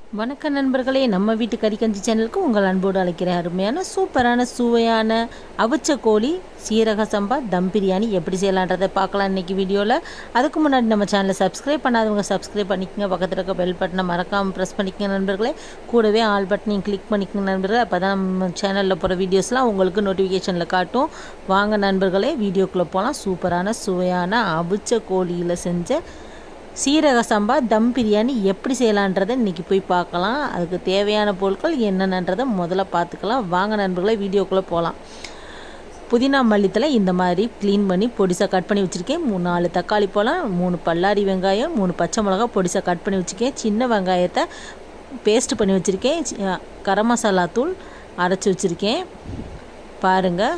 வணக்கம் நண்பர்களே நம்ம வீட்டு கறிக்கஞ்சி சேனலுக்கு உங்கள் அன்போடு அழைக்கிறேன் அருமையான சூப்பரான சுவையான அவிச்ச கோழி சீரக சம்பா தம் பிரியாணி எப்படி செய்யலான்றதை பார்க்கலாம் இன்றைக்கி வீடியோவில் அதுக்கு முன்னாடி நம்ம சேனலை சப்ஸ்கிரைப் பண்ணாதவங்க சப்ஸ்கிரைப் பண்ணிக்கங்க பக்கத்தில் இருக்க பெல் பட்டனை மறக்காமல் ப்ரெஸ் பண்ணிக்கங்க நண்பர்களே கூடவே ஆல் பட்டனையும் கிளிக் பண்ணிக்கங்க நண்பர்களே அப்போ தான் நம்ம சேனலில் போகிற வீடியோஸ்லாம் உங்களுக்கு நோட்டிஃபிகேஷனில் காட்டும் வாங்க நண்பர்களே வீடியோக்குள்ளே போகலாம் சூப்பரான சுவையான அவிச்ச கோழியில் செஞ்ச சீரக சம்பா தம் பிரியாணி எப்படி செய்யலான்றதை இன்றைக்கி போய் பார்க்கலாம் அதுக்கு தேவையான பொருட்கள் என்னென்னன்றதை முதல்ல பார்த்துக்கலாம் வாங்க நண்பர்களே வீடியோக்குள்ளே போகலாம் புதினா மல்லித்தலை இந்த மாதிரி க்ளீன் பண்ணி பொடிசாக கட் பண்ணி வச்சுருக்கேன் மூணு நாலு தக்காளி பழம் மூணு பல்லாரி வெங்காயம் மூணு பச்சை மிளகா பொடிசாக கட் பண்ணி வச்சுருக்கேன் சின்ன வெங்காயத்தை பேஸ்ட் பண்ணி வச்சுருக்கேன் கரம் மசாலா தூள் அரைச்சி வச்சுருக்கேன் பாருங்கள்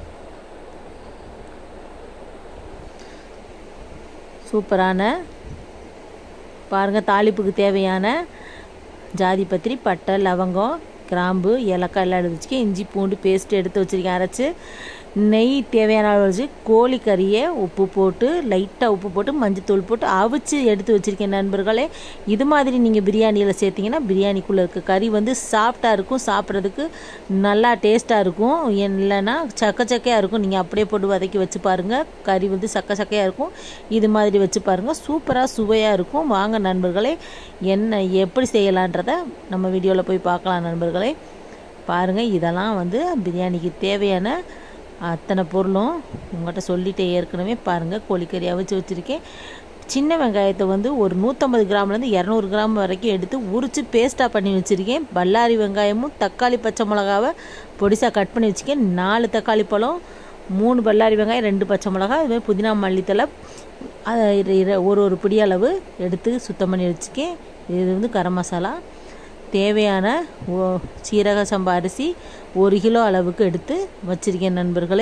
சூப்பரான பாருங்கள் தாளிப்புக்கு தேவையான ஜாதி பத்திரி பட்டை லவங்கம் கிராம்பு ஏலக்காய் எல்லாம் எடுத்து வச்சுக்கேன் இஞ்சி பூண்டு பேஸ்ட் எடுத்து வச்சுருக்கேன் அரைச்சி நெய் தேவையான அளவு வச்சு கோழிக்கறியை உப்பு போட்டு லைட்டாக உப்பு போட்டு மஞ்சத்தூள் போட்டு அவிச்சு எடுத்து வச்சுருக்கேன் நண்பர்களே இது மாதிரி நீங்கள் பிரியாணியில் சேர்த்திங்கன்னா பிரியாணிக்குள்ளே இருக்க கறி வந்து சாஃப்டாக இருக்கும் சாப்பிட்றதுக்கு நல்லா டேஸ்ட்டாக இருக்கும் இல்லைன்னா சக்க சக்கையாக இருக்கும் நீங்கள் அப்படியே போட்டு வதக்கி வச்சு பாருங்கள் கறி வந்து சக்க சக்கையாக இருக்கும் இது மாதிரி வச்சு பாருங்கள் சூப்பராக சுவையாக இருக்கும் வாங்க நண்பர்களே என்ன எப்படி செய்யலான்றதை நம்ம வீடியோவில் போய் பார்க்கலாம் நண்பர்களே பாருங்கள் இதெல்லாம் வந்து பிரியாணிக்கு தேவையான அத்தனை பொருளும் உங்கள்கிட்ட சொல்லிட்டே ஏற்கனவே பாருங்கள் கோழிக்கறி அவிச்சு வச்சுருக்கேன் சின்ன வெங்காயத்தை வந்து ஒரு நூற்றம்பது கிராம்லேருந்து இரநூறு கிராம் வரைக்கும் எடுத்து உரித்து பேஸ்ட்டாக பண்ணி வச்சுருக்கேன் பல்லாரி வெங்காயமும் தக்காளி பச்சை மிளகாவை பொடிசாக கட் பண்ணி வச்சுருக்கேன் நாலு தக்காளி பழம் மூணு பல்லாரி வெங்காயம் ரெண்டு பச்சை மிளகா இதுமாதிரி புதினா மல்லித்தலை ஒரு ஒரு பிடி அளவு எடுத்து சுத்தம் பண்ணி வச்சுக்கேன் இது வந்து கரம் மசாலா தேவையான சீரக சம்பா அரிசி ஒரு கிலோ அளவுக்கு எடுத்து வச்சுருக்கேன் நண்பர்களே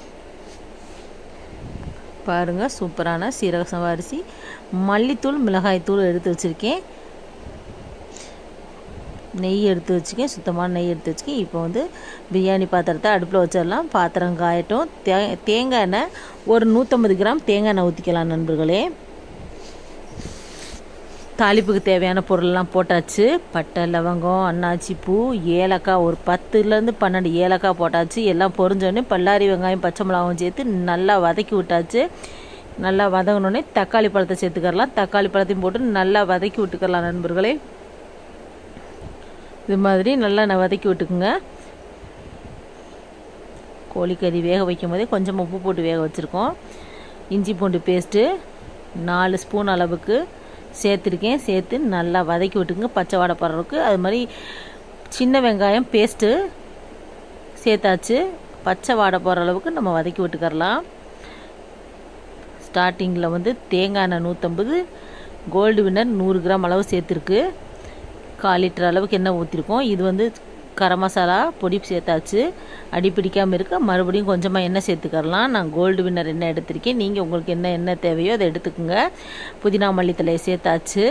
பாருங்கள் சூப்பரான சீரக சம்பா அரிசி மல்லித்தூள் மிளகாய்த்தூள் எடுத்து வச்சுருக்கேன் நெய் எடுத்து வச்சுக்கேன் சுத்தமான நெய் எடுத்து வச்சுக்கேன் இப்போ வந்து பிரியாணி பாத்திரத்தை அடுப்பில் வச்சிடலாம் பாத்திரம் காயட்டும் தே தேங்காய் எண்ணெய் ஒரு நூற்றம்பது கிராம் தேங்காய் எண்ணெய் ஊற்றிக்கலாம் நண்பர்களே தாளிப்புக்கு தேவையான பொருள்லாம் போட்டாச்சு பட்டை லவங்கம் அன்னாச்சி பூ ஏலக்காய் ஒரு பத்துலேருந்து பன்னெண்டு ஏலக்காய் போட்டாச்சு எல்லாம் பொரிஞ்சோடனே பல்லாரி வெங்காயம் பச்சை மிளகாவும் சேர்த்து நல்லா வதக்கி விட்டாச்சு நல்லா வதங்கினோடனே தக்காளி பழத்தை சேர்த்துக்கரலாம் தக்காளி பழத்தையும் போட்டு நல்லா வதக்கி விட்டுக்கலாம் நண்பர்களே இது மாதிரி நல்லா நான் வதக்கி விட்டுக்குங்க கோழிக்கறி வேக வைக்கும் போதே கொஞ்சம் உப்பு போட்டு வேக வச்சுருக்கோம் இஞ்சி பூண்டு பேஸ்ட்டு நாலு ஸ்பூன் அளவுக்கு சேர்த்துருக்கேன் சேர்த்து நல்லா வதக்கி விட்டுங்க பச்சை வாடை போடுறதுக்கு அது மாதிரி சின்ன வெங்காயம் பேஸ்ட்டு சேர்த்தாச்சு பச்சை வாடை போகிற அளவுக்கு நம்ம வதக்கி விட்டுக்கரலாம் ஸ்டார்டிங்கில் வந்து தேங்காய் எண்ணெய் நூற்றம்பது கோல்டு வின்னர் நூறு கிராம் அளவு சேர்த்துருக்கு கால் லிட்டர் அளவுக்கு எண்ணெய் ஊற்றிருக்கோம் இது வந்து கரம் மசாலா பொடி சேர்த்தாச்சு அடி பிடிக்காமல் இருக்க மறுபடியும் கொஞ்சமாக எண்ணெய் சேர்த்துக்கரலாம் நான் கோல்டு வின்னர் எண்ணெய் எடுத்திருக்கேன் நீங்கள் உங்களுக்கு என்ன எண்ணெய் தேவையோ அதை எடுத்துக்கோங்க புதினா மல்லித்தலையை சேர்த்தாச்சு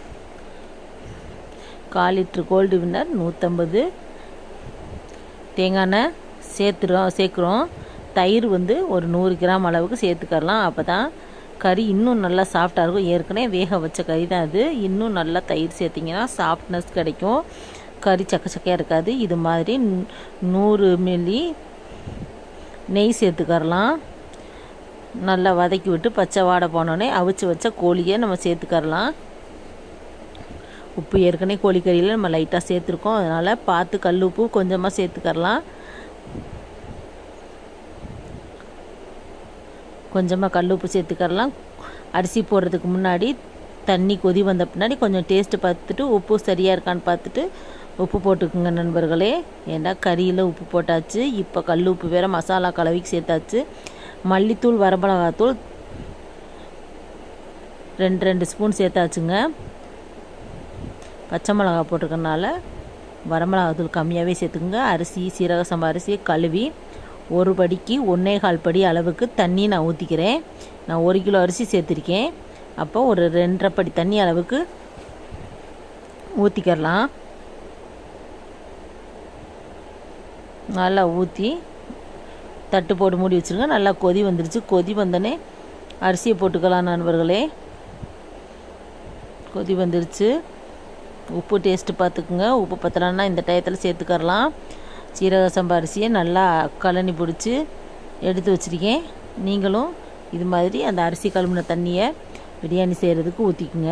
கால் லிட்ரு கோல்டு வின்னர் நூற்றம்பது தேங்காய் எண்ணெய் சேர்த்துறோம் சேர்க்குறோம் தயிர் வந்து ஒரு நூறு கிராம் அளவுக்கு சேர்த்துக்கரலாம் அப்போ தான் கறி இன்னும் நல்லா சாஃப்டாக இருக்கும் ஏற்கனவே வேக வச்ச கறி தான் அது இன்னும் நல்லா தயிர் சேர்த்திங்கன்னா சாஃப்ட்னஸ் கிடைக்கும் கறி சக்க சக்கையாக இருக்காது இது மாதிரி நூறு மில்லி நெய் சேர்த்துக்கரலாம் நல்லா வதக்கி விட்டு பச்சை வாடை போனோடனே அவிச்சு வச்ச கோழியை நம்ம சேர்த்துக்கரலாம் உப்பு ஏற்கனவே கோழிக்கறியில் நம்ம லைட்டாக சேர்த்துருக்கோம் அதனால் பார்த்து கல் உப்பு கொஞ்சமாக சேர்த்துக்கரலாம் கொஞ்சமாக கல் உப்பு சேர்த்துக்கரலாம் அரிசி போடுறதுக்கு முன்னாடி தண்ணி கொதி வந்த பின்னாடி கொஞ்சம் டேஸ்ட்டு பார்த்துட்டு உப்பு சரியாக இருக்கான்னு பார்த்துட்டு உப்பு போட்டுக்குங்க நண்பர்களே ஏன்னா கறியில் உப்பு போட்டாச்சு இப்போ கல் உப்பு வேறு மசாலா கலவிக்கு சேர்த்தாச்சு மல்லித்தூள் வரமிளகாத்தூள் ரெண்டு ரெண்டு ஸ்பூன் சேர்த்தாச்சுங்க பச்சை மிளகா போட்டிருக்கனால வரமிளகாத்தூள் கம்மியாகவே சேர்த்துக்குங்க அரிசி சீரக சம்பா அரிசியை கழுவி ஒரு படிக்கு ஒன்றே கால் படி அளவுக்கு தண்ணி நான் ஊற்றிக்கிறேன் நான் ஒரு கிலோ அரிசி சேர்த்துருக்கேன் அப்போ ஒரு ரெண்டரை படி தண்ணி அளவுக்கு ஊற்றிக்கிறலாம் நல்லா ஊற்றி தட்டு போட்டு மூடி வச்சுருங்க நல்லா கொதி வந்துருச்சு கொதி வந்தோடனே அரிசியை போட்டுக்கலாம் நண்பர்களே கொதி வந்துருச்சு உப்பு டேஸ்ட்டு பார்த்துக்குங்க உப்பு பத்தலைன்னா இந்த டயத்தில் சேர்த்துக்கரலாம் சீரக சம்பா அரிசியை நல்லா கழனி பிடிச்சி எடுத்து வச்சுருக்கேன் நீங்களும் இது மாதிரி அந்த அரிசி கழுவின தண்ணியை பிரியாணி செய்கிறதுக்கு ஊற்றிக்குங்க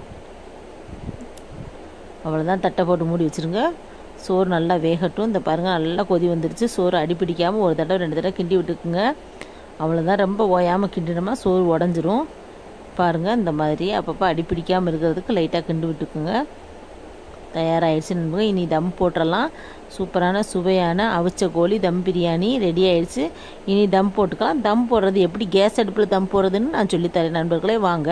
அவ்வளோதான் தட்டை போட்டு மூடி வச்சுருங்க சோறு நல்லா வேகட்டும் இந்த பாருங்கள் நல்லா கொதி வந்துடுச்சு சோறு அடிப்பிடிக்காமல் ஒரு தடவை ரெண்டு தடவை கிண்டி விட்டுக்குங்க அவ்வளோதான் ரொம்ப ஓயாமல் கிண்டினோமா சோறு உடஞ்சிரும் பாருங்கள் இந்த மாதிரி அப்பப்போ அடிப்பிடிக்காமல் இருக்கிறதுக்கு லைட்டாக கிண்டு விட்டுக்குங்க தயாராகிடுச்சு நண்பர்கள் இனி தம் போட்டுடலாம் சூப்பரான சுவையான அவிச்ச கோழி தம் பிரியாணி ரெடி ஆயிடுச்சு இனி தம் போட்டுக்கலாம் தம் போடுறது எப்படி கேஸ் அடுப்பில் தம் போடுறதுன்னு நான் சொல்லித்தரேன் நண்பர்களே வாங்க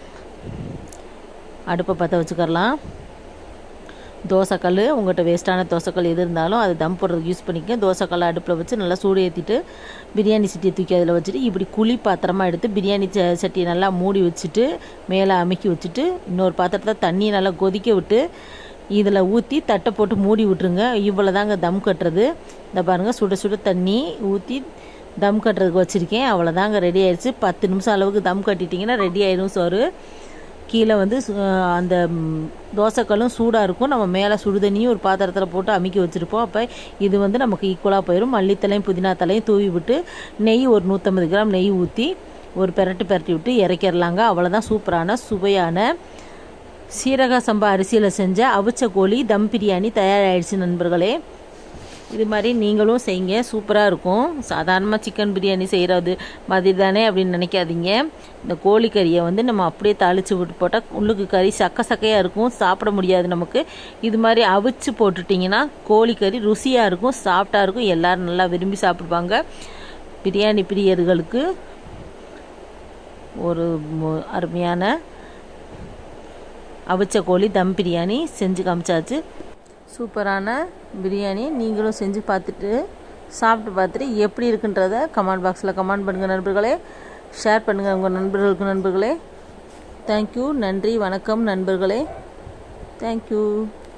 அடுப்பை பற்ற வச்சுக்கரலாம் தோசைக்கல் உங்கள்கிட்ட வேஸ்ட்டான தோசைக்கல் எது இருந்தாலும் அது தம் போடுறதுக்கு யூஸ் பண்ணிக்க தோசைக்கல் அடுப்பில் வச்சு நல்லா சூடு ஏற்றிட்டு பிரியாணி சட்டியை தூக்கி அதில் வச்சுட்டு இப்படி குழி பாத்திரமாக எடுத்து பிரியாணி ச சட்டியை நல்லா மூடி வச்சுட்டு மேலே அமுக்கி வச்சுட்டு இன்னொரு பாத்திரத்தை தண்ணியை நல்லா கொதிக்க விட்டு இதில் ஊற்றி தட்டை போட்டு மூடி விட்ருங்க இவ்வளோ தாங்க தம் கட்டுறது இந்த பாருங்கள் சுட சுட தண்ணி ஊற்றி தம் கட்டுறதுக்கு வச்சுருக்கேன் அவ்வளோதாங்க ரெடி ஆயிடுச்சு பத்து நிமிஷம் அளவுக்கு தம் கட்டிட்டிங்கன்னா ரெடி ஆயிடும் சோறு கீழே வந்து அந்த தோசைக்கல்லும் சூடாக இருக்கும் நம்ம மேலே சுடுதண்ணியும் ஒரு பாத்திரத்தில் போட்டு அமுக்கி வச்சுருப்போம் அப்போ இது வந்து நமக்கு ஈக்குவலாக போயிடும் மல்லித்தலையும் புதினா தலையும் தூவி விட்டு நெய் ஒரு நூற்றம்பது கிராம் நெய் ஊற்றி ஒரு பெரட்டு பெரட்டி விட்டு இறக்கிடலாங்க அவ்வளோதான் சூப்பரான சுவையான சீரக சம்பா அரிசியில் செஞ்ச அவிச்ச கோழி தம் பிரியாணி தயாராகிடுச்சு நண்பர்களே இது மாதிரி நீங்களும் செய்யுங்க சூப்பராக இருக்கும் சாதாரணமாக சிக்கன் பிரியாணி செய்கிறது மாதிரி தானே அப்படின்னு நினைக்காதீங்க இந்த கோழிக்கறியை வந்து நம்ம அப்படியே தாளித்து விட்டு போட்டால் உள்ளுக்கு கறி சக்க சக்கையாக இருக்கும் சாப்பிட முடியாது நமக்கு இது மாதிரி அவிச்சு போட்டுட்டிங்கன்னா கோழிக்கறி ருசியாக இருக்கும் சாஃப்டாக இருக்கும் எல்லோரும் நல்லா விரும்பி சாப்பிடுவாங்க பிரியாணி பிரியர்களுக்கு ஒரு அருமையான அவிச்ச கோழி தம் பிரியாணி செஞ்சு காமிச்சாச்சு சூப்பரான பிரியாணி நீங்களும் செஞ்சு பார்த்துட்டு சாப்பிட்டு பார்த்துட்டு எப்படி இருக்குன்றத கமெண்ட் பாக்ஸில் கமெண்ட் பண்ணுங்கள் நண்பர்களே ஷேர் பண்ணுங்கள் உங்கள் நண்பர்களுக்கு நண்பர்களே தேங்க்யூ நன்றி வணக்கம் நண்பர்களே தேங்க்யூ